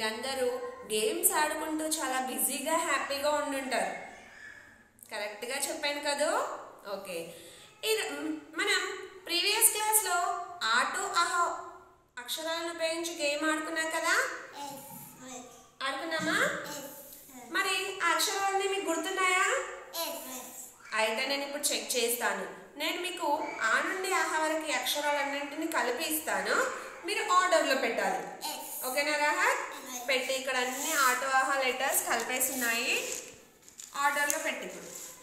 మీరందరూ గేమ్స్ ఆడుకుంటూ చాలా బిజీగా హ్యాపీగా ఉండుంటారు కరెక్ట్గా చెప్పాను కదూ ఓకే ఇది మ్, మనం ప్రీవియస్ క్లాస్లో ఆటు ఆహో అక్షరాలను ఉపయోగించి గేమ్ ఆడుకున్నాం కదా ఆడుకున్నామా మరి ఆ అక్షరాలన్నీ మీకు గుర్తున్నాయా అయితే నేను ఇప్పుడు చెక్ చేస్తాను నేను మీకు ఆ నుండి ఆహా వరకు ఈ అక్షరాలన్నింటినీ కలిపి ఇస్తాను మీరు ఆర్డర్లో పెట్టాలి ఓకేనా రాహత్ పెట్టి ఇక్కడ అన్ని ఆటో ఆహా లెటర్స్ కలిపేసి ఉన్నాయి ఆర్డర్లో పెట్టి ఇప్పుడు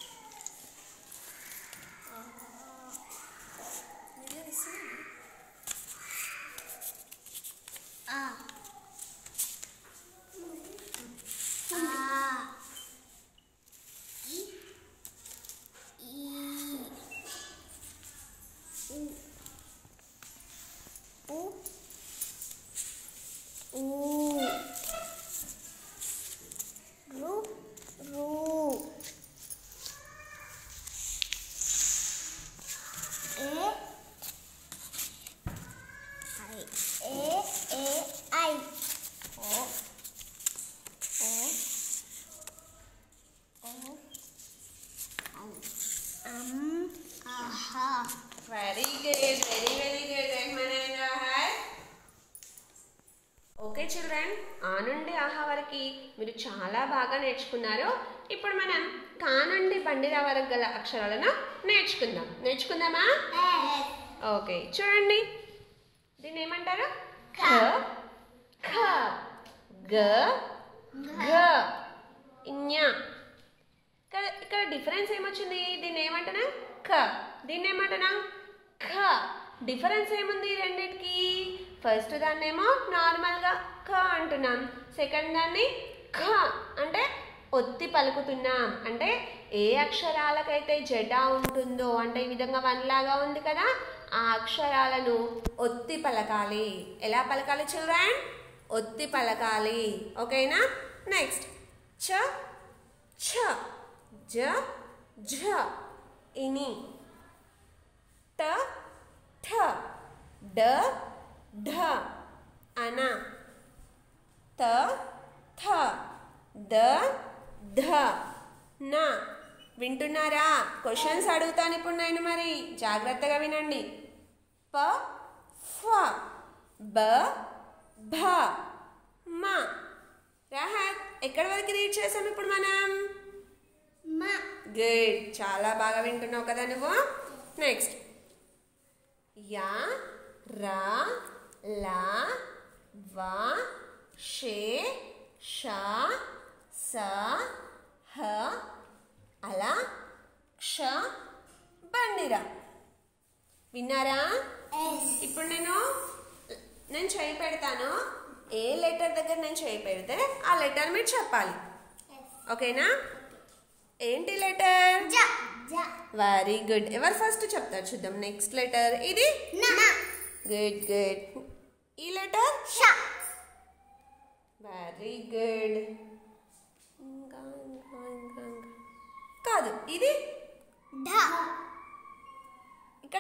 very good very very good Rahman and Rahat okay children ఆ నుండి ఆహా వరకు మీరు చాలా బాగా నేర్చుకున్నారు ఇప్పుడు మనం కా నుండి బండిరా వరకు గల అక్షరాలను నేర్చుకుందాం నేర్చుకుందామా ఓకే చూడండి దీన్ని ఏమంటారు ఖ ఖ గ ఘ ఞ ఇక్కడ ఇక్కడ డిఫరెన్స్ ఏమొచ్చింది దీన్ని ఏమంటున్నా ఖ దీన్ని ఏమంటున్నా ఖ డిఫరెన్స్ ఏముంది ఈ రెండింటికి ఫస్ట్ దాన్నేమో నార్మల్గా ఖ అంటున్నాం సెకండ్ దాన్ని ఖ అంటే ఒత్తి పలుకుతున్నాం అంటే ఏ అక్షరాలకైతే జటా ఉంటుందో అంటే ఈ విధంగా వన్ లాగా ఉంది కదా ఆ అక్షరాలను ఒత్తి పలకాలి ఎలా పలకాలి చిల్డ్రన్ ఒత్తి పలకాలి ఓకేనా నెక్స్ట్ చ ఛ జ ఝ ఇని ట ఠ డ ఢ అన త థ ద ధ న వింటున్నారా క్వశ్చన్స్ అడుగుతాను ఇప్పుడు నేను మరి జాగ్రత్తగా వినండి ప ఫ బ భ మ రాహత్ ఎక్కడి వరకు రీడ్ చేసాం ఇప్పుడు మనం గుడ్ చాలా బాగా వింటున్నావు కదా నువ్వు నెక్స్ట్ యా రా లా వా షే షా స హ అలా క్ష బండిరా విన్నారా ఇప్పుడు నేను నేను చేయి పెడతాను ఏ లెటర్ దగ్గర నేను చేయి పెడితే ఆ లెటర్ మీరు చెప్పాలి ఓకేనా ఏంటి లెటర్ వెరీ గుడ్ ఎవరు ఫస్ట్ చెప్తారు చూద్దాం నెక్స్ట్ లెటర్ ఇది గుడ్ గుడ్ ఈ లెటర్ వెరీ గుడ్ ఇంకా ఇంకా ఇంకా ఇంకా కాదు ఇది ఇక్కడ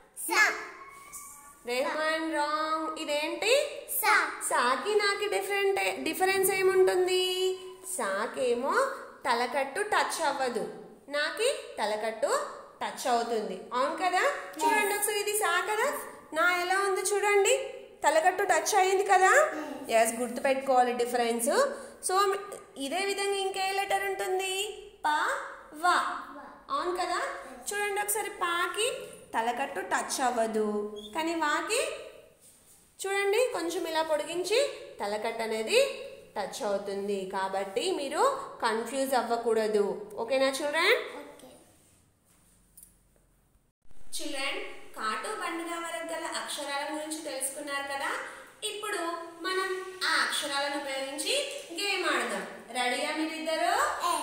రెహమాన్ రాంగ్ ఇదేంటి సాకి నాకు డిఫరెంట్ డిఫరెన్స్ ఏముంటుంది సాకేమో తలకట్టు టచ్ అవ్వదు నాకి తలకట్టు టచ్ అవుతుంది అవును కదా చూడండి ఒకసారి ఇది సా కదా నా ఎలా ఉంది చూడండి తలకట్టు టచ్ అయింది కదా ఎస్ గుర్తుపెట్టుకోవాలి డిఫరెన్స్ సో ఇదే విధంగా ఇంకే లెటర్ ఉంటుంది పా వా అవును కదా చూడండి ఒకసారి పాకి తలకట్టు టచ్ అవ్వదు కానీ వాకి చూడండి కొంచెం ఇలా పొడిగించి తలకట్టు అనేది టచ్ అవుతుంది కాబట్టి మీరు కన్ఫ్యూజ్ అవ్వకూడదు ఓకేనా చిల్డ్రన్ చిల్డ్రన్ కాటు బండిగా వరకు గల అక్షరాల గురించి తెలుసుకున్నారు కదా ఇప్పుడు మనం ఆ అక్షరాలను ఉపయోగించి గేమ్ ఆడదాం రెడీయా మీరిద్దరు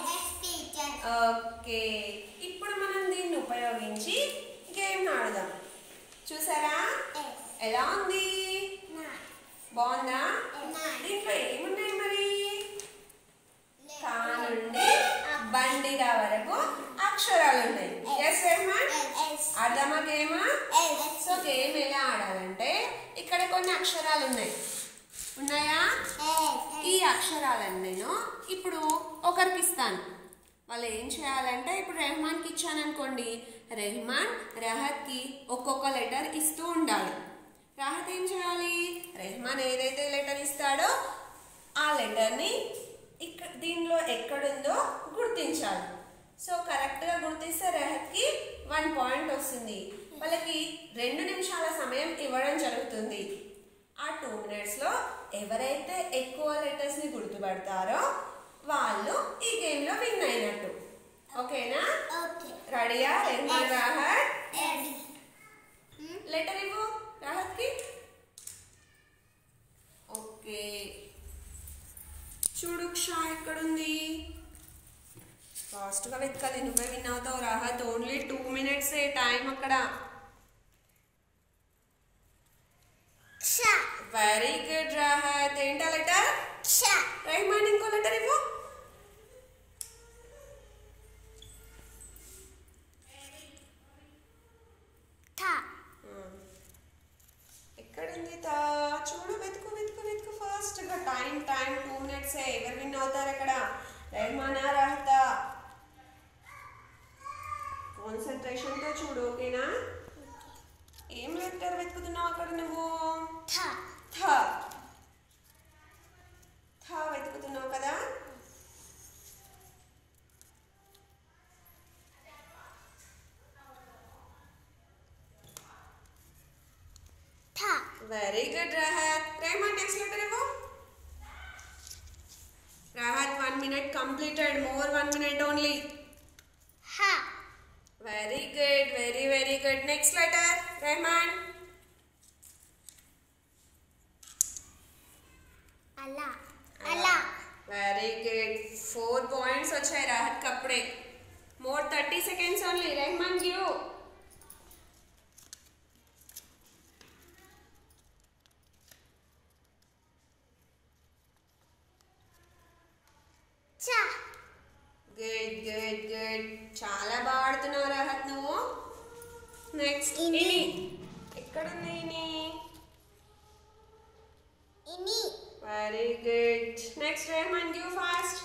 ఓకే ఇప్పుడు మనం దీన్ని ఉపయోగించి గేమ్ ఆడదాం చూసారా ఎలా ఉంది బాగుందా దీంట్లో ఏమున్నాయి మరి కా నుండి బండిరా వరకు అక్షరాలు ఉన్నాయి ఎస్ రెహమాన్ అర్థమా గేమా సో గేమ్ ఎలా ఆడాలంటే ఇక్కడ కొన్ని అక్షరాలు ఉన్నాయి ఉన్నాయా ఈ ఈ అక్షరాలను నేను ఇప్పుడు ఒకరికి ఇస్తాను వాళ్ళు ఏం చేయాలంటే ఇప్పుడు రెహమాన్కి ఇచ్చాను అనుకోండి రెహమాన్ రహత్కి ఒక్కొక్క లెటర్ ఇస్తూ ఉండాలి రాహత్ ఏం చేయాలి రెహమాన్ ఏదైతే లెటర్ ఇస్తాడో ఆ లెటర్ని ఇక్కడ దీనిలో ఎక్కడుందో గుర్తించాలి సో కరెక్ట్గా గుర్తిస్తే రెహత్కి వన్ పాయింట్ వస్తుంది వాళ్ళకి రెండు నిమిషాల సమయం ఇవ్వడం జరుగుతుంది ఆ టూ మినిట్స్లో ఎవరైతే ఎక్కువ లెటర్స్ని గుర్తుపడతారో వాళ్ళు ఈ గేమ్లో విన్ అయినట్టు ఓకేనా ఓకే రెడీయా రెహమాన్ రాహత్ రెడీ లెటర్ ఇవ్వు రాహత్కి ఓకే చూడు క్షా ఎక్కడుంది ఫాస్ట్గా వెతకాలి నువ్వే విన్ అవుతావు Rahat only two minutes time అక్కడ క్ష వెరీ గుడ్ రాహత్ ఏంటా లెటర్ క్ష రెహమాన్ ఇంకో లెటర్ ఇవ్వు థ ఎక్కడుంది తా చూడు వెతుకు వెతుకు వెతుకు ఫాస్ట్గా టైం టైం టూ మినిట్స్ ఎవరు విన్ అవుతారు అక్కడ రెహమానా రాహతా కాన్సన్ట్రేషన్తో చూడు ఓకేనా ఏం లెటర్ వెతుకుతున్నావు అక్కడ నువ్వు థ థ థ వెతుకుతున్నావు కదా థ very good Rahat Rahman next letter ఇవ్వు Rahat one minute completed more one minute only హ very good very very good next letter Rahman అలా అలా వెరీ గుడ్ ఫోర్ పాయింట్స్ వచ్చాయి రాహత్ అప్పుడే more thirty seconds only Rahman give చ గుడ్ గుడ్ గుడ్ చాలా బాగా ఆడుతున్నావు రాహత్ నువ్వు నెక్స్ట్ ఇని. ఇని ఎక్కడుంది ఇని ఇని very good next Rahman give fast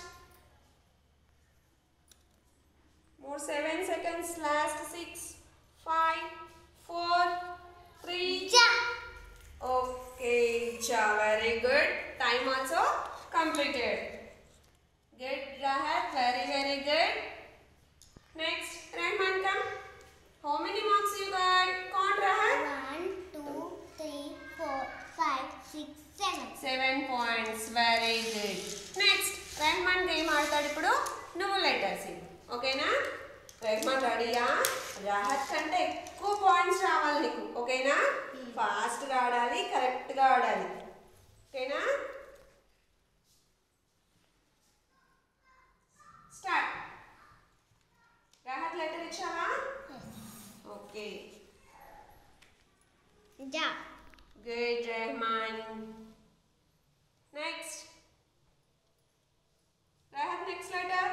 more seven seconds last six five four three జ ఓకే చా very good time also completed good Rahat very very good next Rahman come how many marks you got count Rahat one two three four five six seven seven points very good next Rahman game ఆడతాడు ఇప్పుడు నువ్వు letters ఓకేనా రెహమాన్ రెడీయా రాహత్ కంటే ఎక్కువ points రావాలి నీకు ఓకేనా ఫాస్ట్గా ఆడాలి కరెక్ట్గా ఆడాలి ఓకేనా స్టార్ట్ రాహత్ లెటర్ ఇచ్చావా ఓకే జ Good, Rahman. Next. Rahat, next letter.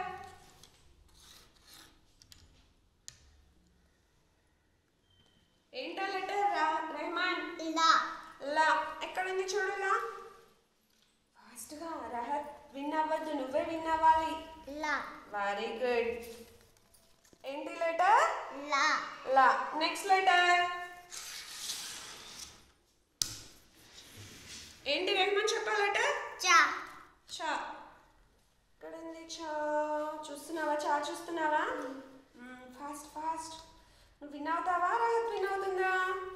ఏంటా లెటర్ రెహమాన్ లా లా ఎక్కడుంది చూడు లా ఫాస్ట్గా రహత్ విన్ అవ్వద్దు నువ్వే విన్ అవ్వాలి లా వెరీ గుడ్ ఏంటి లెటర్ లా లా నెక్స్ట్ లెటర్ ఏంటి రెహమాన్ చెప్పా లెటర్ చ చా ఇక్కడ ఉంది చా చూస్తున్నావా చా చూస్తున్నావా ఫాస్ట్ ఫాస్ట్ నువ్వు విన్ అవుతావా రాహత్ విన్ అవుతుందా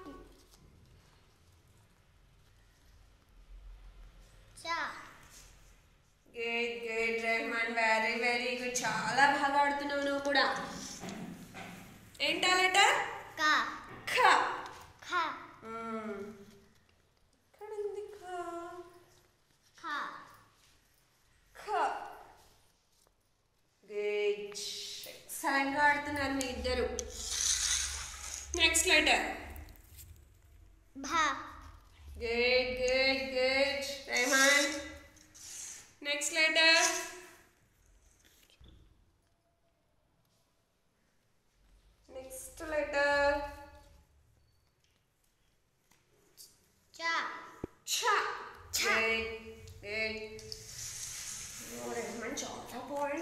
చ good good Rahman very very good చాలా బాగా ఆడుతున్నావు నువ్వు కూడా ఏంటా లెటర్ క ఖ ఖ మ్మ్. ఇక్కడ ఉంది ఖ ఖ ఖ గుడ్ ఎక్సలెంట్గా ఆడుతున్నారు మీ ఇద్దరు నెక్స్ట్ లెటర్ భ good good good Rahman next letter next letter చ ఛ ఛ గుడ్ గుడ్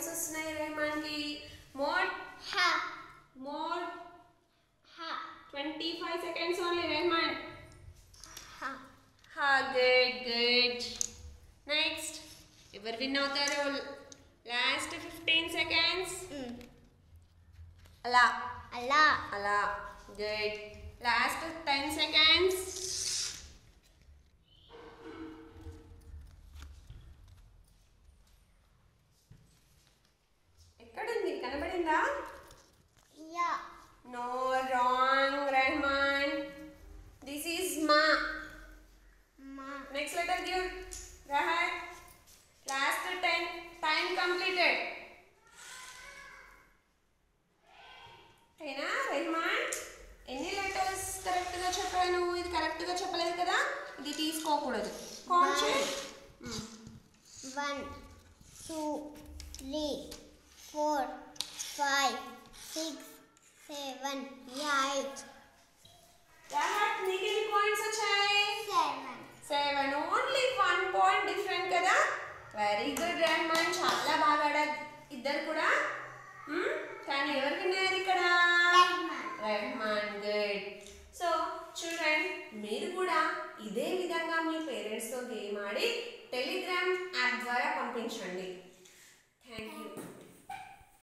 పాయింట్స్ వస్తున్నాయి రెహమాన్కి more Ha. More Ha. Twenty five seconds only Rahman Ha. హా గుడ్ గుడ్ నెక్స్ట్ ఎవరు విన్ అవుతారు లాస్ట్ ఫిఫ్టీన్ సెకండ్స్ Mm. అలా Allah. అలా గుడ్ లాస్ట్ టెన్ సెకండ్స్ ఎక్కడుంది కనబడిందా Yeah. No wrong Rahman this is మా Ma. Next letter give Rahat last ten time completed అయినా రెహమాన్ ఎన్ని లెటర్స్ కరెక్ట్గా చెప్పాను ఇది కరెక్ట్గా చెప్పలేదు కదా ఇది తీసుకోకూడదు కౌంట్ చేయి One, two, three, four, five, six, seven, eight, Rahat నీకు ఎన్ని పాయింట్స్ వచ్చాయి seven. Seven only one point different కదా వెరీ గుడ్ రెహమాన్ చాలా బాగా ఆడారు ఇద్దరు కూడా Hmm? కానీ ఎవరు విన్నారు ఇక్కడ Rahman. రెహమాన్ గుడ్ సో చూడండి మీరు కూడా ఇదే విధంగా మీ పేరెంట్స్తో గేమ్ ఆడి టెలిగ్రామ్ యాప్ ద్వారా పంపించండి థ్యాంక్ యూ